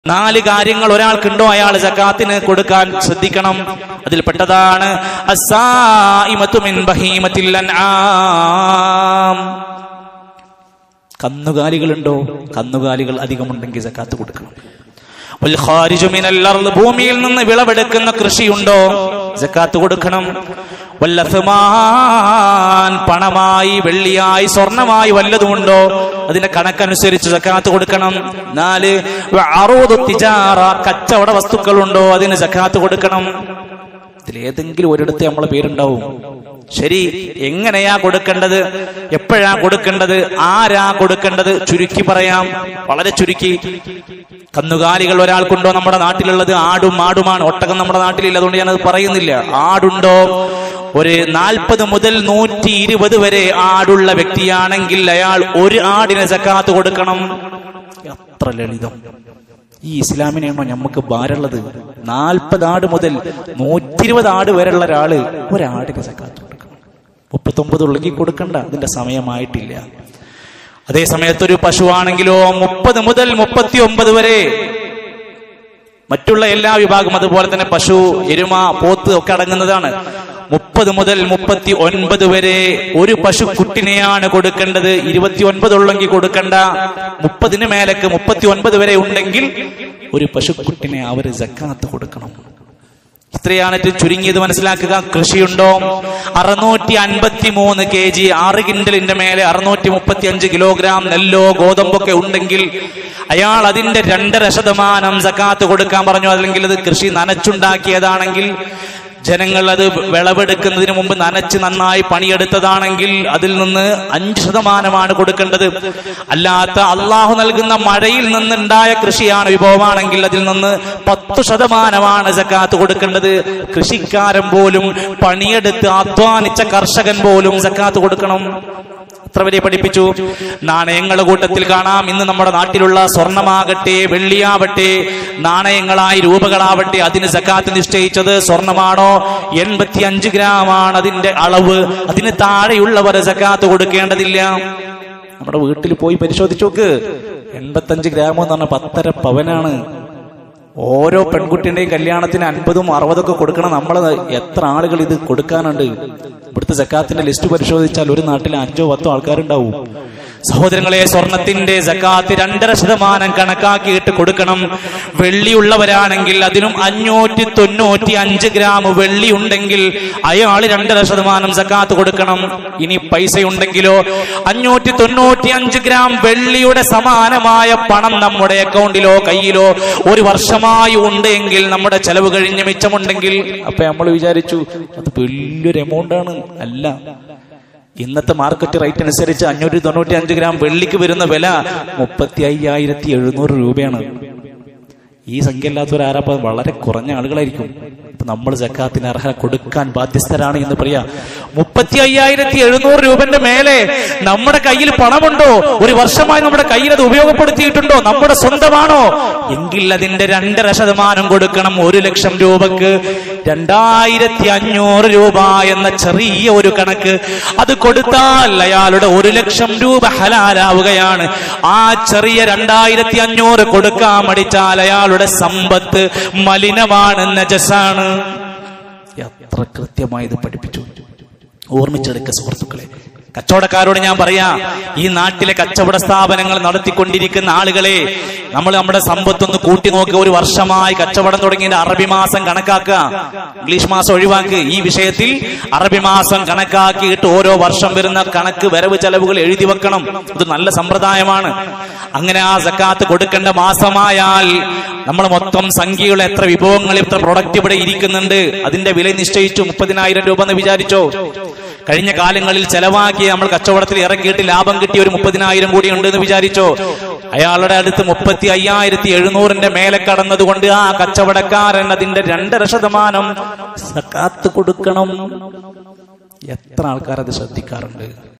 നാല് കാര്യങ്ങൾ ഒരാൾക്കുണ്ടോ അയാൾ ജക്കാത്തിന് കൊടുക്കാൻ ശ്രദ്ധിക്കണം അതിൽപ്പെട്ടതാണ് അസ്സായിമത്തു മിൻ ബഹീമത്തിൽ അൻആം. കന്നുകാലികളുണ്ടോ കന്നുകാലികൾ അധികമുണ്ടെങ്കിൽ ജക്കാത്ത് കൊടുക്കണം വൽ ഖാരിജു മിനൽ അർള് ഭൂമിയിൽ നിന്ന് വിളവെടുക്കുന്ന കൃഷിയുണ്ടോ ജക്കാത്ത് കൊടുക്കണം വൽ അസ്മാൻ പണമായി വെള്ളിയായി സ്വർണമായി വല്ലതുമുണ്ടോ അതിന്റെ കണക്കനുസരിച്ച് ജക്കാത്ത് കൊടുക്കണം നാല് വ അറൂദു തിജാറ കച്ചവട വസ്തുക്കളുണ്ടോ അതിന് ജക്കാത്ത് കൊടുക്കണം ഇതിലേതെങ്കിലും ഒരിടത്ത് നമ്മളെ പേരുണ്ടാവും ശരി എങ്ങനെയാ കൊടുക്കേണ്ടത് എപ്പോഴാ കൊടുക്കേണ്ടത് ആരാ കൊടുക്കേണ്ടത് ചുരുക്കി പറയാം വളരെ ചുരുക്കി കന്നുകാലികൾ ഒരാൾക്കുണ്ടോ നമ്മുടെ നാട്ടിലുള്ളത് ആടും ആടുമാണ് ഒട്ടകം നമ്മുടെ നാട്ടിലില്ല അതുകൊണ്ട് ഞാനത് പറയുന്നില്ല ആടുണ്ടോ ഒരു നാൽപ്പത് മുതൽ നൂറ്റി ഇരുപത് വരെ ആടുള്ള വ്യക്തിയാണെങ്കിൽ അയാൾ ഒരു ആടിന് സക്കാത്ത് കൊടുക്കണം എത്ര ലളിതം ഈ ഇസ്ലാമിനെയാണോ നമുക്ക് ഭാരമുള്ളത് നാൽപ്പത് ആട് മുതൽ നൂറ്റി ഇരുപത് ആട് വരെയുള്ള ഒരാള് ഒരാടിന് സക്കാത്ത് കൊടുക്കണം മുപ്പത്തൊമ്പത് ഉള്ളെങ്കിൽ കൊടുക്കണ്ട അതിന്റെ സമയമായിട്ടില്ല അതേ സമയത്ത് ഒരു പശുവാണെങ്കിലോ മുപ്പത് മുതൽ മുപ്പത്തി ഒമ്പത് വരെ മറ്റുള്ള എല്ലാ വിഭാഗം അതുപോലെ തന്നെ പശു എരുമ പോത്ത് ഒക്കെ അടങ്ങുന്നതാണ് മുപ്പത് മുതൽ മുപ്പത്തി ഒൻപത് വരെ ഒരു പശു കുട്ടിനെയാണ് കൊടുക്കേണ്ടത് ഇരുപത്തി ഒൻപത് ഉള്ളെങ്കിൽ കൊടുക്കണ്ട മുപ്പതിന് മേലേക്ക് മുപ്പത്തി ഒൻപത് വരെ ഉണ്ടെങ്കിൽ ഒരു പശുക്കുട്ടിനെ അവർ ജക്കാത്ത് കൊടുക്കണം ഇത്രയാണ് ഏറ്റവും ചുരുങ്ങിയത് മനസ്സിലാക്കുക കൃഷിയുണ്ടോ അറുന്നൂറ്റി അൻപത്തി മൂന്ന് കെ ജി ആറ് കിൻഡലിന്റെ മേലെ അറുന്നൂറ്റി മുപ്പത്തി അഞ്ച് കിലോഗ്രാം നെല്ലോ ഗോതമ്പൊക്കെ ഉണ്ടെങ്കിൽ അയാൾ അതിന്റെ രണ്ടര ശതമാനം സക്കാത്ത് കൊടുക്കാൻ പറഞ്ഞു അല്ലെങ്കിൽ അത് കൃഷി നനച്ചുണ്ടാക്കിയതാണെങ്കിൽ ജനങ്ങൾ അത് വിളവെടുക്കുന്നതിന് മുമ്പ് നനച്ച് നന്നായി പണിയെടുത്തതാണെങ്കിൽ അതിൽ നിന്ന് അഞ്ച് ശതമാനമാണ് കൊടുക്കേണ്ടത് അല്ലാത്ത അള്ളാഹു നൽകുന്ന മഴയിൽ നിന്നുണ്ടായ കൃഷിയാണ് വിഭവമാണെങ്കിൽ അതിൽ നിന്ന് പത്ത് ശതമാനമാണ് സക്കാത്ത് കൊടുക്കേണ്ടത് കൃഷിക്കാരൻ പോലും പണിയെടുത്ത് അധ്വാനിച്ച കർഷകൻ പോലും സക്കാത്ത് കൊടുക്കണം എത്ര വരെ പഠിപ്പിച്ചു നാണയങ്ങളുടെ കൂട്ടത്തിൽ കാണാം ഇന്ന് നമ്മുടെ നാട്ടിലുള്ള സ്വർണമാകട്ടെ വെള്ളിയാവട്ടെ നാണയങ്ങളായി രൂപകളാവട്ടെ അതിന് സക്കാത്ത് നിശ്ചയിച്ചത് സ്വർണമാണോ എൺപത്തി അഞ്ച് ഗ്രാമാണ് അതിന്റെ അളവ് അതിന് താഴെയുള്ളവർ സക്കാത്ത് കൊടുക്കേണ്ടതില്ല നമ്മുടെ വീട്ടിൽ പോയി പരിശോധിച്ചു നോക്ക് എൺപത്തഞ്ച് ഗ്രാം എന്ന് പറഞ്ഞ പത്തര പവനാണ് ഓരോ പെൺകുട്ടിന്റെയും കല്യാണത്തിന് അൻപതും അറുപതൊക്കെ കൊടുക്കണം നമ്മൾ എത്ര ആളുകൾ ഇത് കൊടുക്കാനുണ്ട് ഇവിടുത്തെ സക്കാത്തിന്റെ ലിസ്റ്റ് പരിശോധിച്ചാൽ ഒരു നാട്ടിൽ അഞ്ചോ പത്തോ ആൾക്കാരുണ്ടാവും സഹോദരങ്ങളെ സ്വർണത്തിന്റെ സക്കാത്ത് രണ്ടര ശതമാനം കണക്കാക്കിയിട്ട് കൊടുക്കണം വെള്ളിയുള്ളവരാണെങ്കിൽ അതിനും അഞ്ഞൂറ്റി തൊണ്ണൂറ്റി അഞ്ച് ഗ്രാം വെള്ളി ഉണ്ടെങ്കിൽ അയാൾ രണ്ടര ശതമാനം സക്കാത്ത് കൊടുക്കണം ഇനി പൈസ ഉണ്ടെങ്കിലോ അഞ്ഞൂറ്റി തൊണ്ണൂറ്റി അഞ്ച് ഗ്രാം വെള്ളിയുടെ സമാനമായ പണം നമ്മുടെ അക്കൗണ്ടിലോ കയ്യിലോ ഒരു വർഷമായി ഉണ്ട് എങ്കിൽ നമ്മുടെ ചെലവ് കഴിഞ്ഞ് മിച്ചമുണ്ടെങ്കിൽ അപ്പൊ നമ്മൾ വിചാരിച്ചു അത് വലിയൊരു എമൗണ്ട് ആണ് അല്ല ഇന്നത്തെ മാർക്കറ്റ് റേറ്റ് അനുസരിച്ച് അഞ്ഞൂറ്റി തൊണ്ണൂറ്റി അഞ്ച് ഗ്രാം വെള്ളിക്ക് വരുന്ന വില മുപ്പത്തി അയ്യായിരത്തി എഴുന്നൂറ് രൂപയാണ് ഈ സംഖ്യ ഇല്ലാത്തവരാരപ്പ വളരെ കുറഞ്ഞ ആളുകളായിരിക്കും ഇപ്പൊ നമ്മൾ ജക്കാത്തിന് അർഹ കൊടുക്കാൻ ബാധ്യസ്ഥരാണ് എന്ന് പറയാ മുപ്പത്തി അയ്യായിരത്തി എഴുന്നൂറ് രൂപന്റെ മേലെ നമ്മുടെ കയ്യിൽ പണമുണ്ടോ ഒരു വർഷമായി നമ്മുടെ കയ്യിൽ അത് ഉപയോഗപ്പെടുത്തിയിട്ടുണ്ടോ നമ്മുടെ സ്വന്തമാണോ എങ്കിൽ അതിന്റെ രണ്ടര ശതമാനം കൊടുക്കണം ഒരു ലക്ഷം രൂപക്ക് രണ്ടായിരത്തി അഞ്ഞൂറ് രൂപ എന്ന ചെറിയ ഒരു കണക്ക് അത് കൊടുത്താൽ അയാളുടെ ഒരു ലക്ഷം രൂപ ഹലാലാവുകയാണ് ആ ചെറിയ രണ്ടായിരത്തി അഞ്ഞൂറ് കൊടുക്കാൻ മടിച്ചാൽ അയാളുടെ സമ്പത്ത് മലിനമാണ് നജസാണ് എത്ര കൃത്യമായി ഇത് പഠിപ്പിച്ചു ഓർമ്മിച്ചെടുക്ക സുഹൃത്തുക്കളെ കച്ചവടക്കാരോട് ഞാൻ പറയാ ഈ നാട്ടിലെ കച്ചവട സ്ഥാപനങ്ങൾ നടത്തിക്കൊണ്ടിരിക്കുന്ന ആളുകളെ നമ്മൾ നമ്മുടെ സമ്പത്തൊന്ന് കൂട്ടി നോക്കി ഒരു വർഷമായി കച്ചവടം തുടങ്ങിയ അറബി മാസം കണക്കാക്കുക ഇംഗ്ലീഷ് മാസം ഒഴിവാക്ക് ഈ വിഷയത്തിൽ അറബി മാസം കണക്കാക്കിയിട്ട് ഓരോ വർഷം വരുന്ന കണക്ക് വരവ് ചെലവുകൾ എഴുതി വെക്കണം ഇത് നല്ല സമ്പ്രദായമാണ് അങ്ങനെ ആ സക്കാത്ത് കൊടുക്കേണ്ട മാസമായാൽ നമ്മൾ മൊത്തം സംഖ്യയുള്ള എത്ര വിഭവങ്ങൾ എത്ര പ്രൊഡക്റ്റ് ഇവിടെ ഇരിക്കുന്നുണ്ട് അതിന്റെ വില നിശ്ചയിച്ചു മുപ്പതിനായിരം രൂപ എന്ന് വിചാരിച്ചോ കഴിഞ്ഞ കാലങ്ങളിൽ ചെലവാക്കി നമ്മൾ കച്ചവടത്തിൽ ഇറക്കിയിട്ട് ലാഭം കിട്ടിയ ഒരു മുപ്പതിനായിരം കൂടി ഉണ്ട് എന്ന് വിചാരിച്ചോ അയാളുടെ അടുത്ത് മുപ്പത്തി അയ്യായിരത്തി എഴുന്നൂറിന്റെ മേലെ കടന്നതുകൊണ്ട് ആ കച്ചവടക്കാരൻ അതിന്റെ രണ്ടര ശതമാനം സക്കാത്ത് കൊടുക്കണം എത്ര ആൾക്കാർ അത് ശ്രദ്ധിക്കാറുണ്ട്